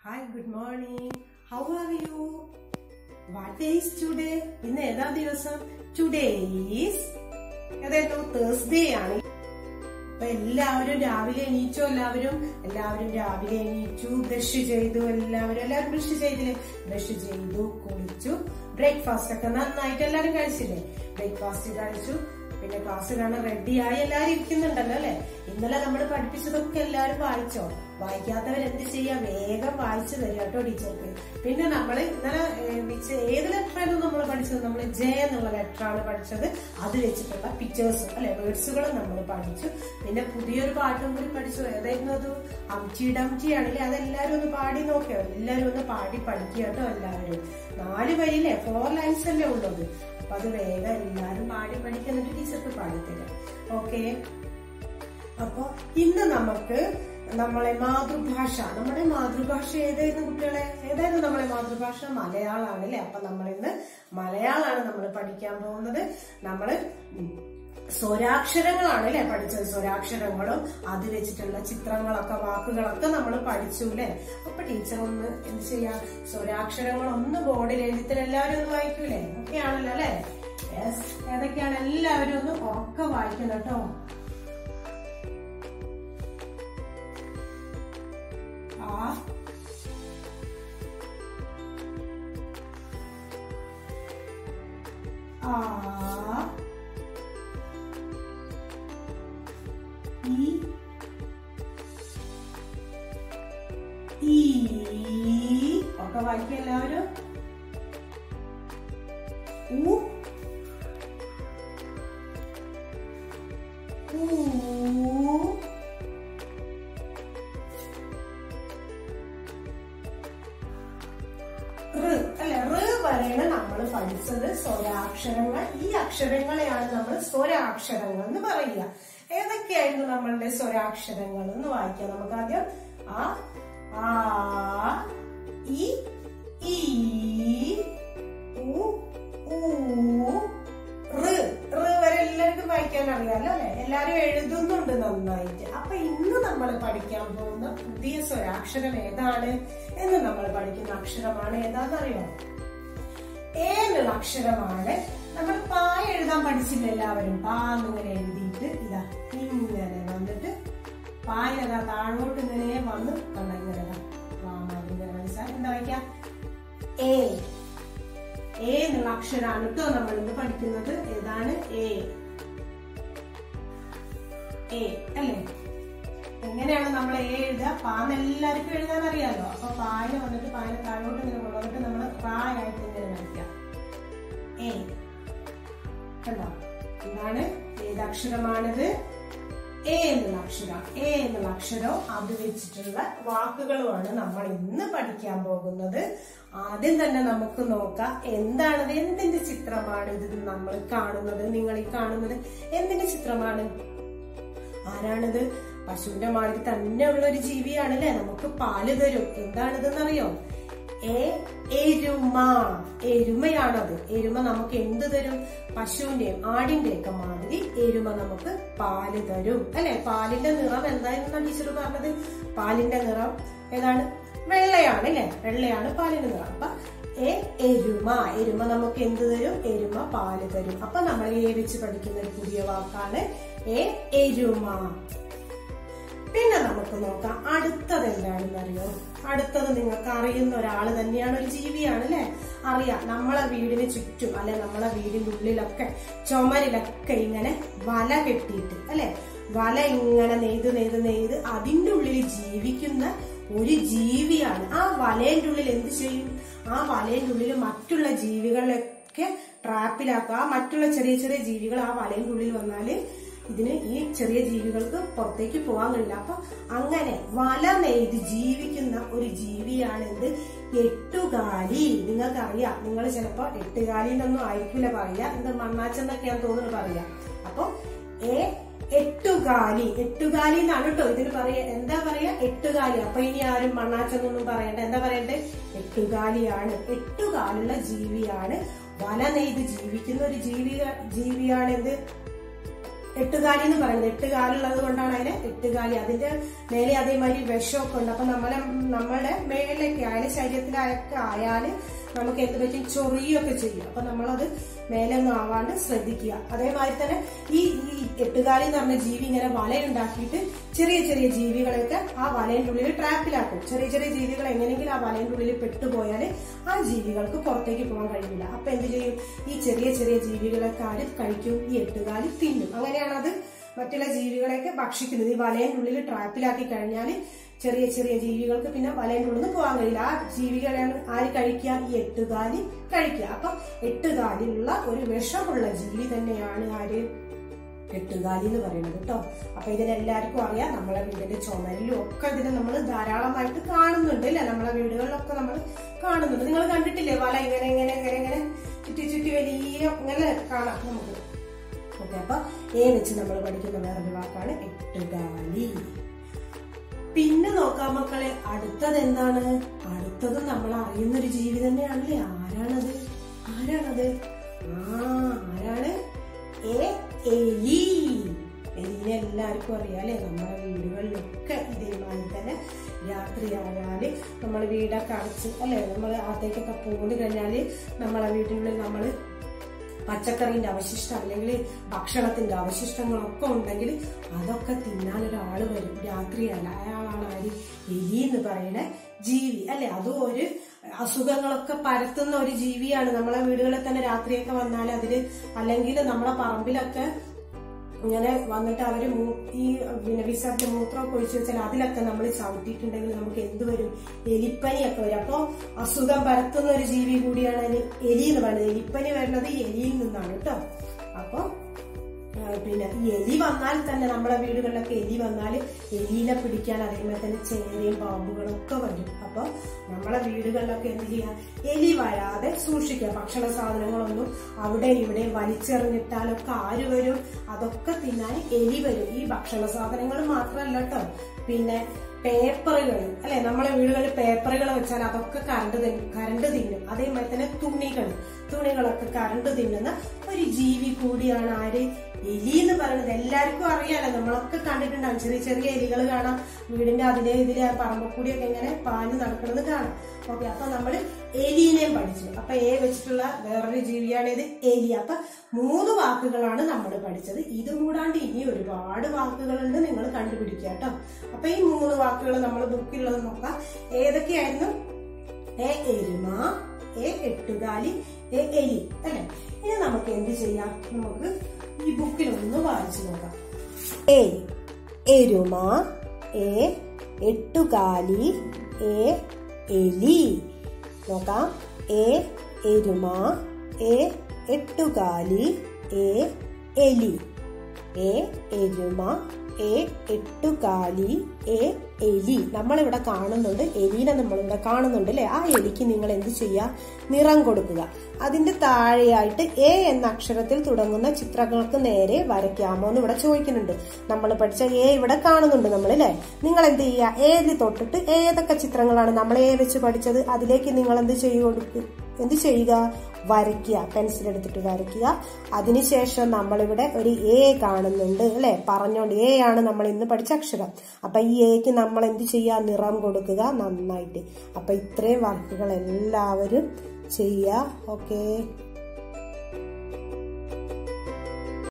Hi, good morning. How are you? What day is today? ഇന്ന് ഏതാ ദിവസം today is ഏതായിരുന്നു തേഴ്സ്ഡേ ആണ് അപ്പൊ എല്ലാവരും രാവിലെ എണീച്ചു എല്ലാവരും എല്ലാവരും രാവിലെ എണീച്ചു ബ്രഷ് ചെയ്തു എല്ലാവരും എല്ലാവരും ബ്രഷ് ചെയ്തില്ലേ ബ്രഷ് ചെയ്തു കുളിച്ചു ബ്രേക്ക്ഫാസ്റ്റ് ഒക്കെ നന്നായിട്ട് എല്ലാവരും കഴിച്ചില്ലേ ബ്രേക്ക്ഫാസ്റ്റ് കഴിച്ചു പിന്നെ ക്ലാസ് കാണാൻ റെഡിയായി എല്ലാവരും ഇരിക്കുന്നുണ്ടല്ലോ അല്ലെ ഇന്നലെ നമ്മൾ പഠിപ്പിച്ചതൊക്കെ എല്ലാവരും വായിച്ചോ വായിക്കാത്തവർ എന്ത് ചെയ്യാ വേഗം വായിച്ചു തരിക കേട്ടോ ടീച്ചർക്ക് പിന്നെ നമ്മൾ ഇന്നലെ ഏഹ്, വിച്ച് ഏത് ലെറ്ററാണ് നമ്മൾ പഠിച്ചത് നമ്മൾ ജെ എന്നുള്ള ലെറ്ററാണ് പഠിച്ചത് അത് വെച്ചിട്ടുള്ള പിക്ചേഴ്സ് അല്ലെ വേർഡ്സുകൾ നമ്മൾ പഠിച്ചു പിന്നെ പുതിയൊരു പാട്ടും കൂടി പഠിച്ചു ഏതായിരുന്നു അത് അംചി ഡംചി ആണെങ്കിൽ അതെല്ലാരും ഒന്ന് പാടി നോക്കിയോ എല്ലാരും ഒന്ന് പാടി പഠിക്കുക കേട്ടോ എല്ലാവരും നാല് വരിയില്ലേ ഫോർ ലൈൻസ് അല്ലേ ഉള്ളത് അപ്പൊ അത് വേഗം എല്ലാരും പാടി പഠിക്കുക എന്നിട്ട് ടീച്ചർക്ക് പാടിത്തരാം ഓക്കെ അപ്പൊ ഇന്ന് നമുക്ക് നമ്മളെ മാതൃഭാഷ നമ്മുടെ മാതൃഭാഷ ഏതായിരുന്നു കുട്ടികളെ ഏതായിരുന്നു നമ്മളെ മാതൃഭാഷ മലയാളമാണ് അല്ലെ അപ്പൊ നമ്മൾ ഇന്ന് മലയാളമാണ് നമ്മൾ പഠിക്കാൻ പോകുന്നത് നമ്മള് ഉം സ്വരാക്ഷരങ്ങളാണ് അല്ലെ പഠിച്ചത് സ്വരാക്ഷരങ്ങളും അത് വെച്ചിട്ടുള്ള ചിത്രങ്ങളൊക്കെ വാക്കുകളൊക്കെ നമ്മൾ പഠിച്ചു അല്ലെ അപ്പൊ ടീച്ചർ ഒന്ന് എന്ത് ചെയ്യാ സ്വരാക്ഷരങ്ങൾ ഒന്ന് ബോർഡിൽ എഴുതിത്തിൽ എല്ലാവരും ഒന്ന് വായിക്കൂലേ ഒക്കെ ആണല്ലോ അല്ലെ യെസ് ഏതൊക്കെയാണ് എല്ലാവരും ഒന്ന് ഉറക്കെ വായിക്കണം കേട്ടോ ആ ആ ഇ ഈ ഒക്കെ വായിക്കുക എല്ലാവരും ഉ ഊ ഋ അല്ലെ ഋ വരെയാണ് നമ്മൾ പഠിച്ചത് സ്വരാക്ഷരങ്ങൾ ഈ അക്ഷരങ്ങളെയാണ് നമ്മൾ സ്വരാക്ഷരങ്ങൾ എന്ന് പറയുക ഏതൊക്കെയായിരുന്നു നമ്മളുടെ സ്വരാക്ഷരങ്ങൾ എന്ന് വായിക്കാം നമുക്ക് ആദ്യം ആ ആ ഇ ഈ ഉ ഊ ഋ ഋ വരെ എല്ലാവർക്കും വായിക്കാൻ അറിയാലോ അല്ലെ എല്ലാരും എഴുതുന്നുണ്ട് നന്നായിട്ട് അപ്പൊ ഇന്ന് നമ്മൾ പഠിക്കാൻ പോകുന്ന പുതിയ സ്വരാക്ഷരം ഏതാണ് എന്ന് നമ്മൾ പഠിക്കുന്ന അക്ഷരമാണ് ഏതാണെന്നറിയോ ഏ എന്നുള്ള അക്ഷരമാണ് നമ്മൾ പാ എഴുതാൻ പഠിച്ചില്ല എല്ലാവരും പാ എന്നിങ്ങനെ എഴുതിയിട്ട് ഇതാ ഇങ്ങനെ വന്നിട്ട് പായതാ താഴോട്ട് ഇങ്ങനെ വന്ന് കണ്ട ഇങ്ങനെ ദാ. പാ മാതിരി ഇങ്ങനെ മനസ്സിലായി എന്താ വായിക്കാം എ എ എന്നുള്ള അക്ഷരാണ് കേട്ടോ നമ്മൾ ഇന്ന് പഠിക്കുന്നത് ഏതാണ് എ എ അല്ലേ എങ്ങനെയാണ് നമ്മൾ എ എഴുതുക പാന്ന് എല്ലാവർക്കും എഴുതാൻ അറിയാലോ അപ്പൊ പായ വന്നിട്ട് പായ താഴോട്ട് ഇങ്ങനെ കൊണ്ടുവന്നിട്ട് നമ്മൾ പ്രായായിട്ട് ഇങ്ങനെ വരയ്ക്കാം എ കണ്ടോ എന്താണ് ഏത് അക്ഷരമാണിത് എ എന്നുള്ള അക്ഷരം എ എന്നുള്ള അക്ഷരവും അത് വെച്ചിട്ടുള്ള വാക്കുകളുമാണ് നമ്മൾ ഇന്ന് പഠിക്കാൻ പോകുന്നത് ആദ്യം തന്നെ നമുക്ക് നോക്കാം എന്താണത് എന്തിന്റെ ചിത്രമാണ് ഇത് നമ്മൾ കാണുന്നത് നിങ്ങൾ ഈ കാണുന്നത് എന്തിന്റെ ചിത്രമാണ് ആരാണിത് പശുവിന്റെ മാതിരി തന്നെ ഉള്ള ഒരു ജീവിയാണ് അല്ലെ നമുക്ക് പാല് തരും എന്താണിതെന്നറിയോ എ എരുമ എരുമയാണത് എരുമ നമുക്ക് എന്ത് തരും പശുവിന്റെയും ആടിന്റെയും ഒക്കെ മാതിരി എരുമ നമുക്ക് പാല് തരും അല്ലെ പാലിന്റെ നിറം എന്തായിരുന്നു ടീച്ചർ പറഞ്ഞത് പാലിന്റെ നിറം ഏതാണ് വെള്ളയാണ് അല്ലെ വെള്ളയാണ് പാലിന്റെ നിറം അപ്പൊ എ എരുമ എരുമ നമുക്ക് എന്ത് തരും എരുമ പാല് തരും അപ്പൊ നമ്മൾ എ വെച്ച് പഠിക്കുന്ന ഒരു പുതിയ വാക്കാണ് എ എരുമ പിന്നെ നമുക്ക് നോക്കാം അടുത്തത് എന്താണെന്ന് അറിയോ അടുത്തത് നിങ്ങൾക്ക് അറിയുന്ന ഒരാൾ തന്നെയാണ് ഒരു ജീവിയാണ് അല്ലെ അറിയാം നമ്മളെ വീടിന് ചുറ്റും അല്ലെ നമ്മളെ വീടിന്റെ ഉള്ളിലൊക്കെ ചുമരിലൊക്കെ ഇങ്ങനെ വല കെട്ടിയിട്ട് അല്ലെ വല ഇങ്ങനെ നെയ്ത് നെയ്ത് നെയ്ത് അതിന്റെ ഉള്ളിൽ ജീവിക്കുന്ന ഒരു ജീവിയാണ് ആ വലയുടെ ഉള്ളിൽ എന്ത് ചെയ്യും ആ വലയുടെ ഉള്ളിൽ മറ്റുള്ള ജീവികളെയൊക്കെ ട്രാപ്പിലാക്കുക ആ മറ്റുള്ള ചെറിയ ചെറിയ ജീവികൾ ആ വലയുടെ ഉള്ളിൽ വന്നാല് ഇതിന് ഈ ചെറിയ ജീവികൾക്ക് പുറത്തേക്ക് പോകാൻ കഴിയില്ല അപ്പൊ അങ്ങനെ വല നെയ്ത് ജീവിക്കുന്ന ഒരു ജീവിയാണ് എന്ത് എട്ടുകാലി നിങ്ങൾക്കറിയാം നിങ്ങൾ ചിലപ്പോ എട്ടുകാലി എന്നൊന്നും ആയിരിക്കില്ല പറയാ ഇത് മണ്ണാച്ചെന്നൊക്കെയാണ് തോന്നുന്നു പറയാ അപ്പൊ എ എട്ടുകാലി എട്ടുകാലി എന്നാണ് കേട്ടോ ഇതിന് പറയാ എന്താ പറയാ എട്ടുകാലി അപ്പൊ ഇനി ആരും മണ്ണാച്ചെന്നൊന്നും പറയണ്ട എന്താ പറയണ്ടേ എട്ടുകാലിയാണ് എട്ടുകാലുള്ള ജീവിയാണ് വല നെയ്ത് ജീവിക്കുന്ന ഒരു ജീവി ജീവിയാണ് എന്ത് എട്ടുകാലി എന്ന് പറയുന്നത് എട്ടുകാലുള്ളത് കൊണ്ടാണ് അതിന് എട്ടുകാലി അതിന്റെ മേലെ അതേമാതിരി വിഷമൊക്കെ ഉണ്ട് അപ്പൊ നമ്മളെ നമ്മുടെ മേലേക്ക് ആയാലും ശരീരത്തിലൊക്കെ ആയാല് നമുക്ക് എന്ത് പറ്റും ചൊറിയൊക്കെ ചെയ്യും അപ്പൊ നമ്മളത് മേലെ ഒന്നും ആവാണ്ട് ശ്രദ്ധിക്കുക അതേമാതിരി തന്നെ ഈ ഈ എട്ടുകാലി എന്ന് പറഞ്ഞ ജീവി ഇങ്ങനെ വലയുണ്ടാക്കിയിട്ട് ചെറിയ ചെറിയ ജീവികളെയൊക്കെ ആ വലയുടെ ഉള്ളിൽ ട്രാപ്പിലാക്കും ചെറിയ ചെറിയ ജീവികൾ എങ്ങനെയെങ്കിലും ആ വലയുടെ ഉള്ളിൽ പെട്ടുപോയാൽ ആ ജീവികൾക്ക് പുറത്തേക്ക് പോകാൻ കഴിയില്ല അപ്പൊ എന്ത് ചെയ്യും ഈ ചെറിയ ചെറിയ ജീവികളൊക്കെ ആര് കഴിക്കും ഈ എട്ടുകാലി തിന്നും അങ്ങനെയാണ് അത് മറ്റുള്ള ജീവികളെയൊക്കെ ഭക്ഷിക്കുന്നത് ഈ വലയുടെ ഉള്ളിൽ ട്രാപ്പിലാക്കി കഴിഞ്ഞാൽ ചെറിയ ചെറിയ ജീവികൾക്ക് പിന്നെ വലയുടെ ഉള്ളിൽ നിന്ന് പോകാൻ കഴിയില്ല ആ ജീവികളെയാണ് ആര് കഴിക്കുക ഈ എട്ടുകാലി കഴിക്കുക അപ്പൊ എട്ടുകാലിലുള്ള ഒരു വിഷമുള്ള ജീവി തന്നെയാണ് ആര് എട്ടുകാലി എന്ന് പറയുന്നത് കേട്ടോ അപ്പൊ ഇതിനെല്ലാവർക്കും അറിയാം നമ്മളെ വീടിന്റെ ചുമരിലും ഒക്കെ ഇതിനെ നമ്മൾ ധാരാളമായിട്ട് കാണുന്നുണ്ട് അല്ലെ നമ്മളെ വീടുകളിലൊക്കെ നമ്മൾ കാണുന്നുണ്ട് നിങ്ങൾ കണ്ടിട്ടില്ലേ വല ഇങ്ങനെ ഇങ്ങനെ ഇങ്ങനെ ഇങ്ങനെ ചുറ്റി ചുറ്റി വലിയ ഇങ്ങനെ കാണാം നമുക്ക് ഓക്കെ അപ്പൊ ഏ വെച്ച് നമ്മൾ പഠിക്കുന്ന വേറൊരു വാക്കാണ് എട്ടുകാലി പിന്നെ നോക്കാം മക്കളെ അടുത്തത് എന്താണ് അടുത്തത് നമ്മൾ അറിയുന്ന ഒരു ജീവി തന്നെയാണല്ലേ ആരാണത് ആരാണത് ആ ആരാണ് എ എലി എലിനെ എല്ലാവർക്കും അറിയാം അല്ലെ നമ്മുടെ വീടുകളിലൊക്കെ ഇതേമാതിരി തന്നെ രാത്രി ആയാല് നമ്മൾ വീടൊക്കെ അടച്ച് അല്ലെ നമ്മൾ അകത്തേക്കൊക്കെ പോന്നു കഴിഞ്ഞാല് നമ്മളെ വീട്ടിനുള്ളിൽ നമ്മൾ പച്ചക്കറിന്റെ അവശിഷ്ടം അല്ലെങ്കിൽ ഭക്ഷണത്തിന്റെ അവശിഷ്ടങ്ങളൊക്കെ ഉണ്ടെങ്കിൽ അതൊക്കെ തിന്നാൻ ഒരാള് വരും രാത്രിയല്ല അയാളാണ് ആര് എലി എന്ന് പറയുന്ന ജീവി അല്ലെ അതും ഒരു അസുഖങ്ങളൊക്കെ പരത്തുന്ന ഒരു ജീവിയാണ് നമ്മളെ വീടുകളിൽ തന്നെ രാത്രിയൊക്കെ വന്നാൽ അതില് അല്ലെങ്കിൽ നമ്മളെ പറമ്പിലൊക്കെ ഇങ്ങനെ വന്നിട്ട് അവര് മൂ- ഈ പിന്നെ വിസർജ്ജ മൂത്രമൊക്കെ ഒഴിച്ചു വെച്ചാൽ അതിലൊക്കെ നമ്മൾ ചവിട്ടിയിട്ടുണ്ടെങ്കിൽ നമുക്ക് എന്ത് വരും എലിപ്പനിയൊക്കെ വരും അപ്പോ അസുഖം പരത്തുന്ന ഒരു ജീവി കൂടിയാണ് എലി- എലി എന്ന് പറയുന്നത് എലിപ്പനി വരുന്നത് ഈ എലിയിൽ നിന്നാണ് കേട്ടോ അപ്പൊ ആ, പിന്നെ ഈ എലി വന്നാൽ തന്നെ നമ്മളെ വീടുകളിലൊക്കെ എലി വന്നാൽ എലിനെ പിടിക്കാൻ അതേപോലെ തന്നെ ചേരയും പാമ്പുകളും ഒക്കെ വരും അപ്പൊ നമ്മളെ വീടുകളിലൊക്കെ എന്ത് ചെയ്യാം എലി വരാതെ സൂക്ഷിക്കുക ഭക്ഷണ സാധനങ്ങളൊന്നും അവിടെ ഇവിടെ വലിച്ചെറിഞ്ഞിട്ടാലൊക്കെ ആര് വരും അതൊക്കെ തിന്നാൻ എലി വരും ഈ ഭക്ഷണ സാധനങ്ങൾ മാത്രമല്ല കേട്ടോ പിന്നെ പേപ്പറുകൾ അല്ലെ നമ്മളെ വീടുകളിൽ പേപ്പറുകൾ വെച്ചാൽ അതൊക്കെ കറണ്ട് തിന്നും കറണ്ട് തിന്നും അതേമാതിരി തന്നെ തുണികൾ തുണികളൊക്കെ കറണ്ട് തിന്നുന്ന ഒരു ജീവി കൂടിയാണ് ആര് എലി എന്ന് പറയുന്നത് എല്ലാവർക്കും അറിയാലോ നമ്മളൊക്കെ കണ്ടിട്ടുണ്ടാവും ചെറിയ ചെറിയ എലികൾ കാണാം വീടിന്റെ അതിലെ ഇതിലെ പറമ്പക്കൂടിയൊക്കെ ഇങ്ങനെ പാഞ്ഞ് നടക്കുന്നത് കാണാം ഓക്കെ അപ്പൊ നമ്മള് എലീനെയും പഠിച്ചു അപ്പൊ എ വെച്ചിട്ടുള്ള വേറൊരു ജീവിയാണ് ഇത് എലി അപ്പൊ മൂന്ന് വാക്കുകളാണ് നമ്മൾ പഠിച്ചത് ഇത് കൂടാണ്ട് ഇനി ഒരുപാട് വാക്കുകളുണ്ട് നിങ്ങൾ കണ്ടുപിടിക്കുക കേട്ടോ അപ്പൊ ഈ മൂന്ന് വാക്കുകൾ നമ്മൾ ബുക്കിലുള്ളത് നോക്കാം ഏതൊക്കെയായിരുന്നു എ എരുമ എ എട്ടുകാലി എ എലി അല്ലെ ഇനി നമുക്ക് എന്ത് ചെയ്യാം നമുക്ക് ഈ ബുക്കിൽ ഒന്ന് വായിച്ചു നോക്കാം എ എരുമ എ എട്ടുകാലി എ എലി നോക്കാം എ എരുമ എ എട്ടുകാലി എ എലി എ എരുമ എ എട്ടുകാലി എ എലി നമ്മളിവിടെ കാണുന്നുണ്ട് എലീനെ നമ്മളിവിടെ കാണുന്നുണ്ട് അല്ലെ ആ എലിക്ക് നിങ്ങൾ എന്ത് ചെയ്യുക നിറം കൊടുക്കുക അതിന്റെ താഴെയായിട്ട് എ എന്ന അക്ഷരത്തിൽ തുടങ്ങുന്ന ചിത്രങ്ങൾക്ക് നേരെ വരയ്ക്കാമോ എന്ന് ഇവിടെ ചോദിക്കുന്നുണ്ട് നമ്മൾ പഠിച്ച എ ഇവിടെ കാണുന്നുണ്ട് നമ്മൾ അല്ലെ നിങ്ങൾ എന്ത് ചെയ്യുക ഏതിൽ തൊട്ടിട്ട് ഏതൊക്കെ ചിത്രങ്ങളാണ് നമ്മൾ എ വെച്ച് പഠിച്ചത് അതിലേക്ക് നിങ്ങൾ എന്ത് ചെയ്തു കൊടുക്കുക എന്ത് ചെയ്യുക വരയ്ക്കുക പെൻസിൽ എടുത്തിട്ട് വരയ്ക്കുക അതിനുശേഷം നമ്മളിവിടെ ഒരു എ കാണുന്നുണ്ട് അല്ലെ പറഞ്ഞോണ്ട് എ ആണ് നമ്മൾ ഇന്ന് പഠിച്ച അക്ഷരം അപ്പൊ ഈ എക്ക് നമ്മൾ എന്ത് ചെയ്യുക നിറം കൊടുക്കുക നന്നായിട്ട് അപ്പൊ ഇത്രയും വർക്കുകൾ എല്ലാവരും ചെയ്യുക ഓക്കെ